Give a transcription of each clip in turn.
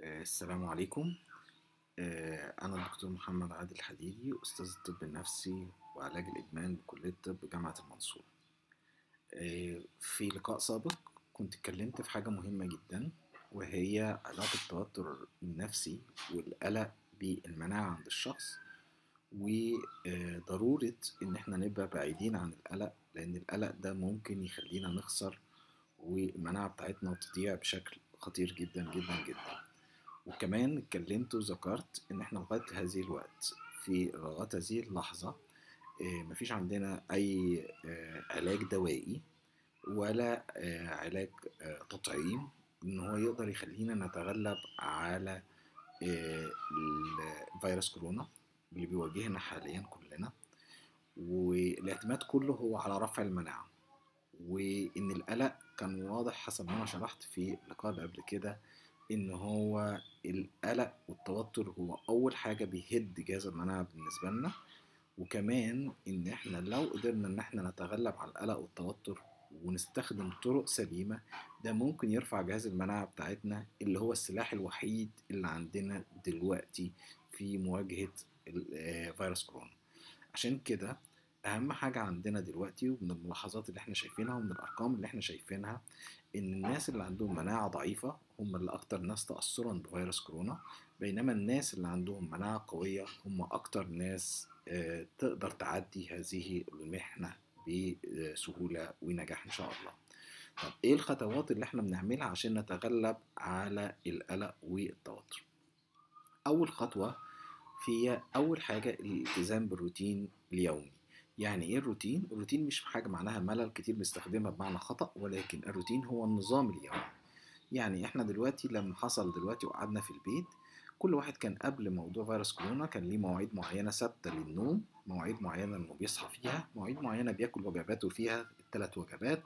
آه، السلام عليكم آه، أنا الدكتور محمد عادل حديدي أستاذ الطب النفسي وعلاج الإدمان بكلية الطب جامعة المنصورة آه، في لقاء سابق كنت اتكلمت في حاجة مهمة جدا وهي علاقة التوتر النفسي والقلق بالمناعة عند الشخص وضرورة إن احنا نبقى بعيدين عن القلق لأن القلق ده ممكن يخلينا نخسر والمناعة بتاعتنا تضيع بشكل خطير جدا جدا جدا وكمان اتكلمت وذكرت ان احنا لغايه هذه الوقت في لغايه هذه اللحظه آه، مفيش عندنا اي آه، علاج دوائي ولا آه، علاج آه، تطعيم ان هو يقدر يخلينا نتغلب على آه، الفيروس كورونا اللي بيواجهنا حاليا كلنا والاعتماد كله هو على رفع المناعه وان القلق كان واضح حسب ما انا شرحت في اللقاء اللي قبل كده ان هو القلق والتوتر هو اول حاجه بيهد جهاز المناعه بالنسبه لنا وكمان ان احنا لو قدرنا ان احنا نتغلب على القلق والتوتر ونستخدم طرق سليمه ده ممكن يرفع جهاز المناعه بتاعتنا اللي هو السلاح الوحيد اللي عندنا دلوقتي في مواجهه ال- آه، فيروس كورونا عشان كده اهم حاجه عندنا دلوقتي ومن الملاحظات اللي احنا شايفينها ومن الارقام اللي احنا شايفينها ان الناس اللي عندهم مناعه ضعيفه هم اللي اكتر ناس تاثرا بفيروس كورونا بينما الناس اللي عندهم مناعه قويه هم اكتر ناس آه، تقدر تعدي هذه المحنه بسهوله ونجاح ان شاء الله طب ايه الخطوات اللي احنا بنعملها عشان نتغلب على القلق والتوتر اول خطوه هي اول حاجه الالتزام بالروتين اليومي يعني ايه الروتين الروتين مش حاجه معناها ملل كتير بنستخدمها بمعنى خطا ولكن الروتين هو النظام اليومي يعني احنا دلوقتي لما حصل دلوقتي وقعدنا في البيت كل واحد كان قبل موضوع فيروس كورونا كان ليه مواعيد معينه ثابته للنوم مواعيد معينه انه بيصحى فيها مواعيد معينه بياكل وجباته فيها الثلاث وجبات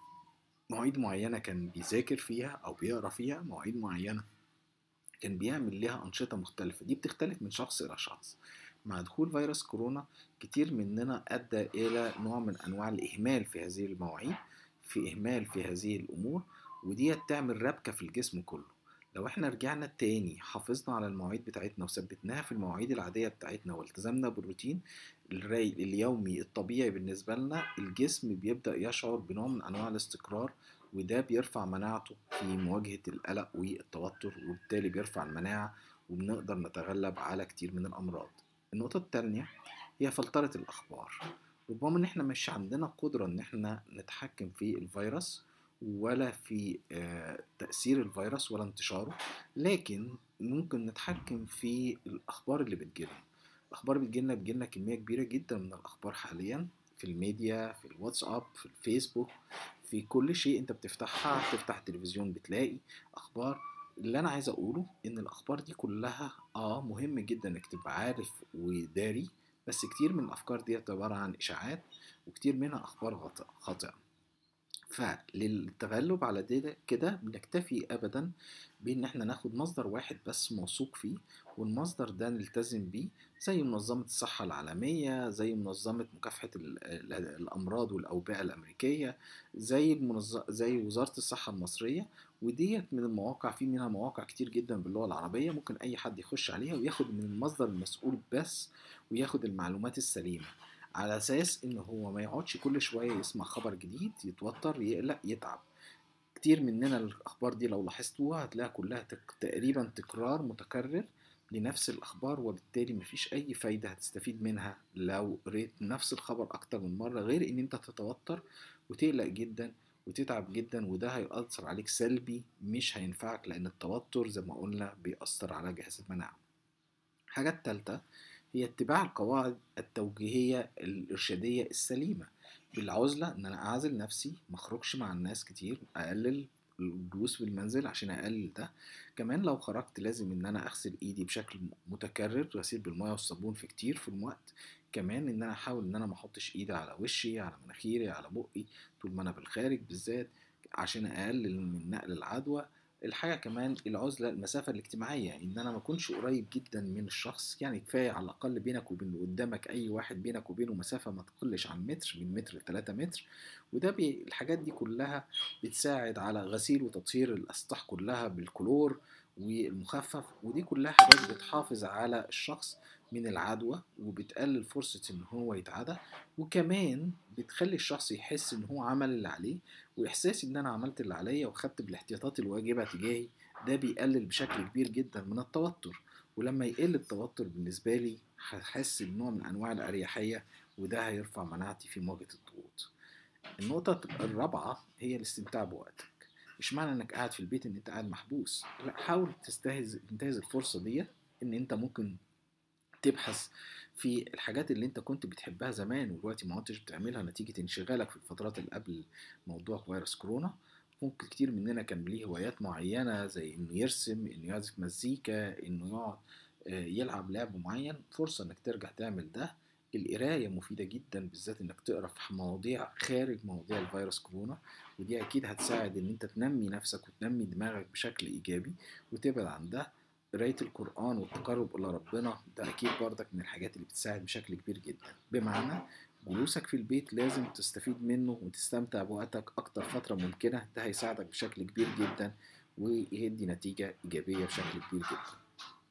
مواعيد معينه كان بيذاكر فيها او بيقرا فيها مواعيد معينه كان بيعمل لها أنشطة مختلفة دي بتختلف من شخص إلى شخص مع دخول فيروس كورونا كتير مننا أدى إلى نوع من أنواع الإهمال في هذه المواعيد في إهمال في هذه الأمور ودي تعمل ربكة في الجسم كله لو احنا رجعنا تاني حافظنا على المواعيد بتاعتنا وثبتناها في المواعيد العادية بتاعتنا والتزمنا بالروتين الري اليومي الطبيعي بالنسبة لنا الجسم بيبدأ يشعر بنوع من أنواع الاستقرار وده بيرفع مناعته في مواجهة القلق والتوتر وبالتالي بيرفع المناعة وبنقدر نتغلب على كتير من الأمراض النقطة التانية هي فلترة الأخبار ربما إن إحنا مش عندنا قدرة إن إحنا نتحكم في الفيروس ولا في آه، تأثير الفيروس ولا انتشاره لكن ممكن نتحكم في الأخبار اللي بتجيلنا الأخبار اللي بتجيلنا بتجيلنا كمية كبيرة جدا من الأخبار حاليا في الميديا في الواتساب في الفيسبوك في كل شيء انت بتفتحها بتفتح التلفزيون بتلاقي اخبار اللي انا عايز اقوله ان الاخبار دي كلها اه مهم جدا انك تبقى عارف وداري بس كتير من الافكار دي عباره عن اشاعات وكتير منها اخبار غط- خاطئه فللتغلب على ده كده بنكتفي ابدا بان احنا ناخد مصدر واحد بس موثوق فيه والمصدر ده نلتزم بيه زي منظمة الصحة العالمية زي منظمة مكافحة ال- ال- الأمراض والأوبئة الأمريكية زي المنظ... زي وزارة الصحة المصرية وديت من المواقع في منها مواقع كتير جدا باللغة العربية ممكن أي حد يخش عليها وياخد من المصدر المسؤول بس وياخد المعلومات السليمة على أساس إن هو ما يقعدش كل شوية يسمع خبر جديد يتوتر يقلق يتعب كتير مننا الأخبار دي لو لاحظتوها هتلاقيها كلها تك... تقريبا تكرار متكرر لنفس الأخبار وبالتالي مفيش أي فايدة هتستفيد منها لو قريت نفس الخبر أكتر من مرة غير إن أنت تتوتر وتقلق جدا وتتعب جدا وده هيأثر عليك سلبي مش هينفعك لأن التوتر زي ما قلنا بيأثر على جهاز المناعة الحاجة التالتة هي اتباع القواعد التوجيهية الإرشادية السليمة بالعزلة إن أنا أعزل نفسي مخرجش مع الناس كتير أقلل الجلوس في المنزل عشان أقلل ده كمان لو خرجت لازم إن أنا أغسل إيدي بشكل متكرر غسيل بالمية والصابون في كتير في الوقت كمان إن أنا أحاول إن أنا ما أحطش إيدي على وشي على مناخيري على بقي طول ما أنا بالخارج بالذات عشان أقلل من نقل العدوى الحاجة كمان العزلة المسافة الاجتماعية إن أنا ما أكونش قريب جدا من الشخص يعني كفاية على الأقل بينك وبين اللي قدامك أي واحد بينك وبينه مسافة ما تقلش عن متر من متر لتلاتة متر وده بي الحاجات دي كلها بتساعد على غسيل وتطهير الأسطح كلها بالكلور والمخفف ودي كلها حاجات بتحافظ على الشخص من العدوى وبتقلل فرصة إن هو يتعدى وكمان بتخلي الشخص يحس إن هو عمل اللي عليه وإحساس إن أنا عملت اللي عليا وخدت بالاحتياطات الواجبة تجاهي ده بيقلل بشكل كبير جدا من التوتر ولما يقل التوتر بالنسبة لي هحس بنوع من أنواع الأريحية وده هيرفع مناعتي في مواجهة الضغوط النقطة الرابعة هي الاستمتاع بوقتك مش معنى انك قاعد في البيت ان انت قاعد محبوس لا حاول تستهز تنتهز الفرصة دي ان انت ممكن تبحث في الحاجات اللي انت كنت بتحبها زمان ودلوقتي ما كنتش بتعملها نتيجة انشغالك في الفترات اللي قبل موضوع فيروس كورونا ممكن كتير مننا كان ليه هوايات معينة زي انه يرسم انه يعزف مزيكا انه يقعد يلعب لعب معين فرصة انك ترجع تعمل ده القراية مفيدة جدا بالذات انك تقرا في مواضيع خارج مواضيع الفيروس كورونا ودي اكيد هتساعد ان انت تنمي نفسك وتنمي دماغك بشكل ايجابي وتبعد عن ده قراية القرآن والتقرب إلى ربنا ده أكيد برضك من الحاجات اللي بتساعد بشكل كبير جدا بمعنى جلوسك في البيت لازم تستفيد منه وتستمتع بوقتك أكتر فترة ممكنة ده هيساعدك بشكل كبير جدا ويدي نتيجة إيجابية بشكل كبير جدا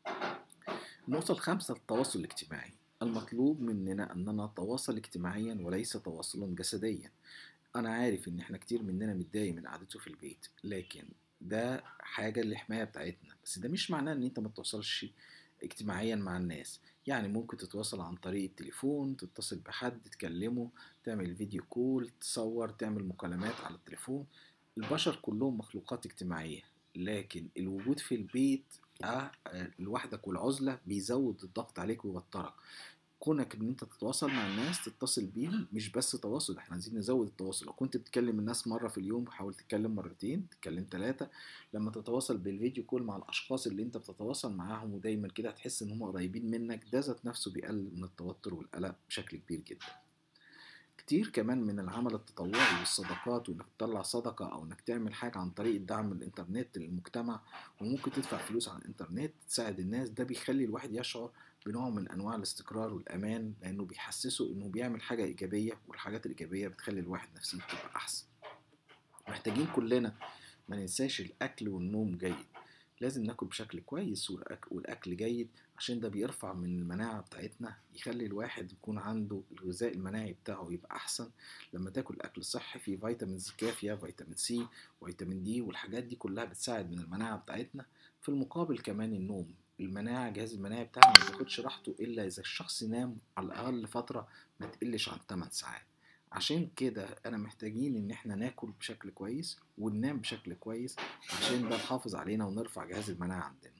النقطة الخامسة التواصل الاجتماعي المطلوب مننا أننا نتواصل اجتماعيا وليس تواصلا جسديا أنا عارف إن إحنا كتير مننا متضايق من قعدته في البيت لكن ده حاجة للحماية بتاعتنا بس ده مش معناه ان انت ما تتواصلش اجتماعيا مع الناس يعني ممكن تتواصل عن طريق التليفون تتصل بحد تكلمه تعمل فيديو كول تصور تعمل مكالمات على التليفون البشر كلهم مخلوقات اجتماعية لكن الوجود في البيت آه لوحدك والعزلة بيزود الضغط عليك ويوترك كونك ان انت تتواصل مع الناس تتصل بيهم مش بس تواصل احنا عايزين نزود التواصل لو كنت بتكلم الناس مره في اليوم حاول تتكلم مرتين تتكلم ثلاثه لما تتواصل بالفيديو كول مع الاشخاص اللي انت بتتواصل معاهم ودايما كده هتحس ان هم قريبين منك ده ذات نفسه بيقلل من التوتر والقلق بشكل كبير جدا كتير كمان من العمل التطوعي والصدقات وانك تطلع صدقه او انك تعمل حاجه عن طريق دعم الانترنت للمجتمع وممكن تدفع فلوس على الانترنت تساعد الناس ده بيخلي الواحد يشعر بنوع من انواع الاستقرار والامان لانه بيحسسه انه بيعمل حاجه ايجابيه والحاجات الايجابيه بتخلي الواحد نفسيته تبقى احسن محتاجين كلنا ما ننساش الاكل والنوم جيد لازم ناكل بشكل كويس والاكل جيد عشان ده بيرفع من المناعة بتاعتنا يخلي الواحد يكون عنده الغذاء المناعي بتاعه يبقى أحسن لما تاكل أكل صحي فيه فيتامينز كافية فيتامين سي وفيتامين دي والحاجات دي كلها بتساعد من المناعة بتاعتنا في المقابل كمان النوم المناعة جهاز المناعي بتاعنا ما بياخدش راحته إلا إذا الشخص نام على الأقل فترة ما تقلش عن 8 ساعات عشان كده أنا محتاجين إن إحنا ناكل بشكل كويس وننام بشكل كويس عشان ده نحافظ علينا ونرفع جهاز المناعة عندنا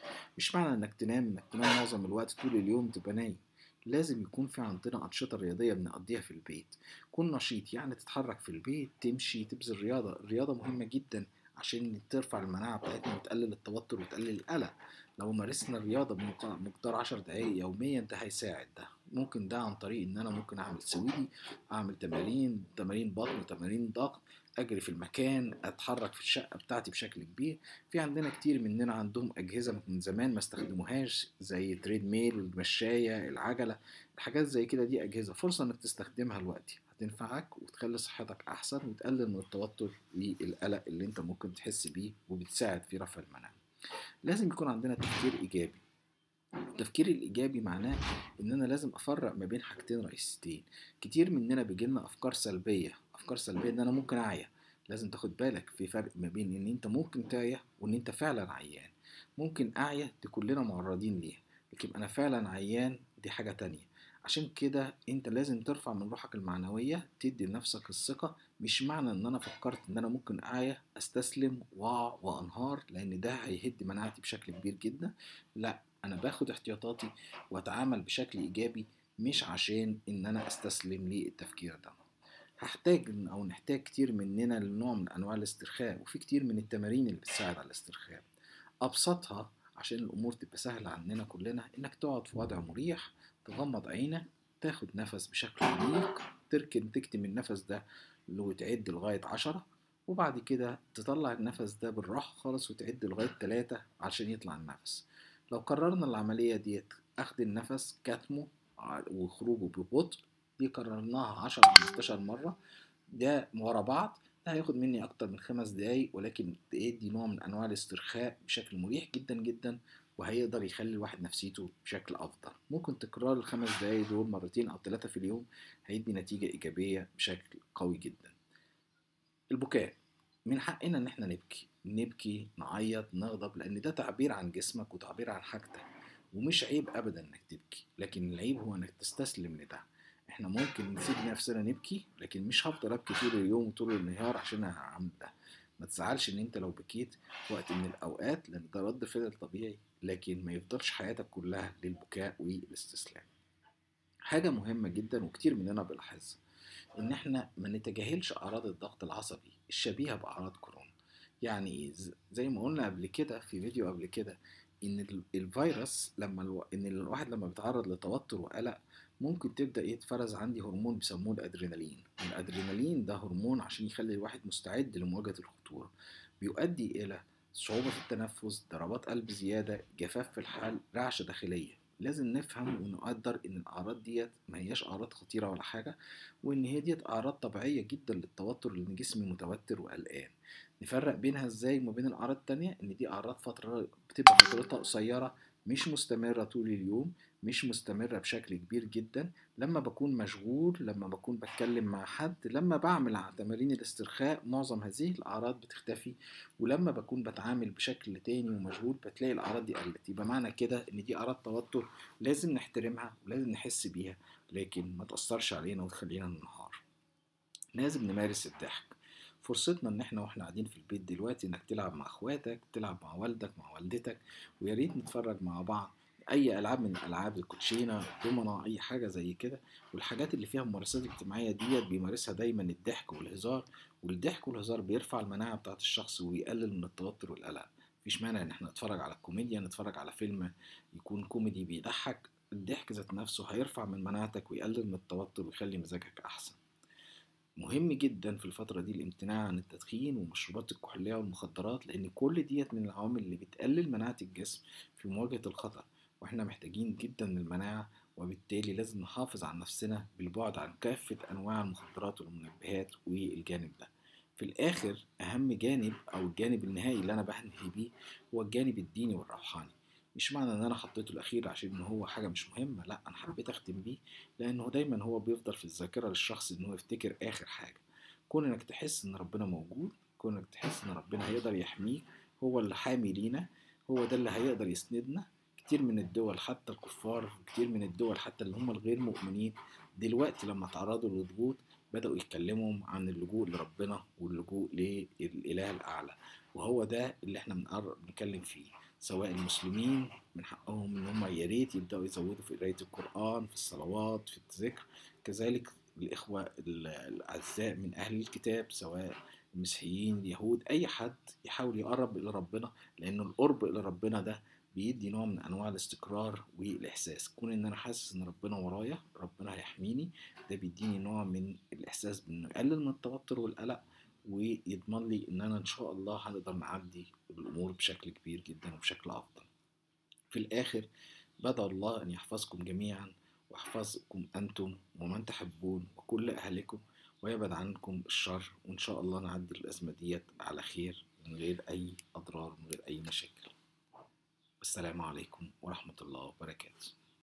مش معنى إنك تنام إنك تنام معظم الوقت طول اليوم تبقى نايم لازم يكون في عندنا أنشطة رياضية بنقضيها في البيت كن نشيط يعني تتحرك في البيت تمشي تبذل رياضة الرياضة مهمة جدا عشان ترفع المناعة بتاعتنا وتقلل التوتر وتقلل القلق لو مارسنا الرياضة بمقدار عشر دقايق يوميا ده هيساعد ده ممكن ده عن طريق ان انا ممكن اعمل سويدي اعمل تمارين تمارين بطن تمارين ضغط اجري في المكان اتحرك في الشقه بتاعتي بشكل كبير في عندنا كتير مننا عندهم اجهزه من زمان ما استخدموهاش زي تريد ميل المشايه العجله الحاجات زي كده دي اجهزه فرصه انك تستخدمها دلوقتي هتنفعك وتخلي صحتك احسن وتقلل من التوتر والقلق اللي انت ممكن تحس بيه وبتساعد في رفع المناعه لازم يكون عندنا تفكير ايجابي التفكير الايجابي معناه ان انا لازم افرق ما بين حاجتين رئيسيتين كتير مننا بيجيلنا افكار سلبيه افكار سلبيه ان انا ممكن اعيا لازم تاخد بالك في فرق ما بين ان انت ممكن تعيا وان انت فعلا عيان ممكن اعيا دي كلنا معرضين ليها لكن انا فعلا عيان دي حاجه تانية عشان كده انت لازم ترفع من روحك المعنوية تدي لنفسك الثقة مش معنى ان انا فكرت ان انا ممكن اعيا استسلم واقع وانهار لان ده هيهد مناعتي بشكل كبير جدا لا انا باخد احتياطاتي واتعامل بشكل ايجابي مش عشان ان انا استسلم للتفكير ده هحتاج او نحتاج كتير مننا لنوع من انواع الاسترخاء وفي كتير من التمارين اللي بتساعد على الاسترخاء ابسطها عشان الامور تبقى سهله عننا كلنا انك تقعد في وضع مريح تغمض عينك تاخد نفس بشكل عميق تركن تكتم النفس ده وتعد لغاية عشرة وبعد كده تطلع النفس ده بالراحة خالص وتعد لغاية تلاتة عشان يطلع النفس لو قررنا العملية ديت أخد النفس كتمه وخروجه ببطء دي كررناها عشرة خمستاشر مرة ده ورا بعض ده هياخد مني أكتر من خمس دقايق ولكن تدي نوع من أنواع الاسترخاء بشكل مريح جدا جدا وهيقدر يخلي الواحد نفسيته بشكل أفضل ممكن تكرار الخمس دقايق دول مرتين أو ثلاثة في اليوم هيدي نتيجة إيجابية بشكل قوي جدا البكاء من حقنا إن احنا نبكي نبكي نعيط نغضب لأن ده تعبير عن جسمك وتعبير عن حاجتك ومش عيب أبدا إنك تبكي لكن العيب هو إنك تستسلم لده احنا ممكن نسيب نفسنا نبكي لكن مش هفضل ابكي طول اليوم وطول النهار عشان هعمل ده ما تزعلش ان انت لو بكيت في وقت من الاوقات لان ده رد فعل طبيعي لكن ما يفضلش حياتك كلها للبكاء والاستسلام حاجة مهمة جدا وكتير مننا بيلاحظها ان احنا ما نتجاهلش اعراض الضغط العصبي الشبيهة باعراض كورونا يعني ايه زي ما قلنا قبل كده في فيديو قبل كده ان الفيروس لما الو... ان الواحد لما بيتعرض لتوتر وقلق ممكن تبدا يتفرز عندي هرمون بيسموه الادرينالين الادرينالين ده هرمون عشان يخلي الواحد مستعد لمواجهه الخطوره بيؤدي الى صعوبه في التنفس ضربات قلب زياده جفاف في الحال رعشه داخليه لازم نفهم ونقدر ان الاعراض ديت ما هياش اعراض خطيره ولا حاجه وان هي ديت اعراض طبيعيه جدا للتوتر لان جسمي متوتر وقلقان نفرق بينها ازاي وما بين الاعراض التانية ان دي اعراض فتره بتبقى فترتها قصيره مش مستمرة طول اليوم مش مستمرة بشكل كبير جدا لما بكون مشغول لما بكون بتكلم مع حد لما بعمل تمارين الاسترخاء معظم هذه الأعراض بتختفي ولما بكون بتعامل بشكل تاني ومشغول بتلاقي الأعراض دي قلت يبقى معنى كده إن دي أعراض توتر لازم نحترمها ولازم نحس بيها لكن ما تأثرش علينا وتخلينا ننهار لازم نمارس الضحك فرصتنا ان احنا واحنا قاعدين في البيت دلوقتي انك تلعب مع اخواتك تلعب مع والدك مع والدتك ويا ريت نتفرج مع بعض اي العاب من الالعاب الكوتشينه دومنا اي حاجه زي كده والحاجات اللي فيها ممارسات اجتماعيه ديت بيمارسها دايما الضحك والهزار والضحك والهزار بيرفع المناعه بتاعه الشخص ويقلل من التوتر والقلق مفيش مانع ان احنا نتفرج على الكوميديا نتفرج على فيلم يكون كوميدي بيضحك الضحك ذات نفسه هيرفع من مناعتك ويقلل من التوتر ويخلي مزاجك احسن مهم جدا في الفترة دي الامتناع عن التدخين والمشروبات الكحولية والمخدرات لأن كل ديت من العوامل اللي بتقلل مناعة الجسم في مواجهة الخطر واحنا محتاجين جدا المناعة وبالتالي لازم نحافظ على نفسنا بالبعد عن كافة أنواع المخدرات والمنبهات والجانب ده في الآخر أهم جانب أو الجانب النهائي اللي أنا بنهي بيه هو الجانب الديني والروحاني مش معنى ان انا حطيته الاخير عشان هو حاجه مش مهمه لا انا حبيت اختم بيه لانه دايما هو بيفضل في الذاكره للشخص ان هو يفتكر اخر حاجه كون انك تحس ان ربنا موجود كون انك تحس ان ربنا هيقدر يحميك هو اللي حامي لينا هو ده اللي هيقدر يسندنا كتير من الدول حتى الكفار كتير من الدول حتى اللي هم الغير مؤمنين دلوقتي لما تعرضوا لضغوط بدأوا يتكلموا عن اللجوء لربنا واللجوء للإله الأعلى وهو ده اللي احنا بنتكلم فيه سواء المسلمين من حقهم ان هم يا ريت يبداوا يزودوا في قرايه القران في الصلوات في الذكر كذلك الاخوه الاعزاء من اهل الكتاب سواء المسيحيين اليهود اي حد يحاول يقرب الى ربنا لان القرب الى ربنا ده بيدي نوع من انواع الاستقرار والاحساس كون ان انا حاسس ان ربنا ورايا ربنا هيحميني ده بيديني نوع من الاحساس بانه يقلل من التوتر والقلق ويضمن لي ان انا ان شاء الله هنقدر نعدي الامور بشكل كبير جدا وبشكل افضل في الاخر بدعو الله ان يحفظكم جميعا ويحفظكم انتم ومن تحبون وكل اهلكم ويبعد عنكم الشر وان شاء الله نعدي الازمه ديت على خير من غير اي اضرار من غير اي مشاكل السلام عليكم ورحمه الله وبركاته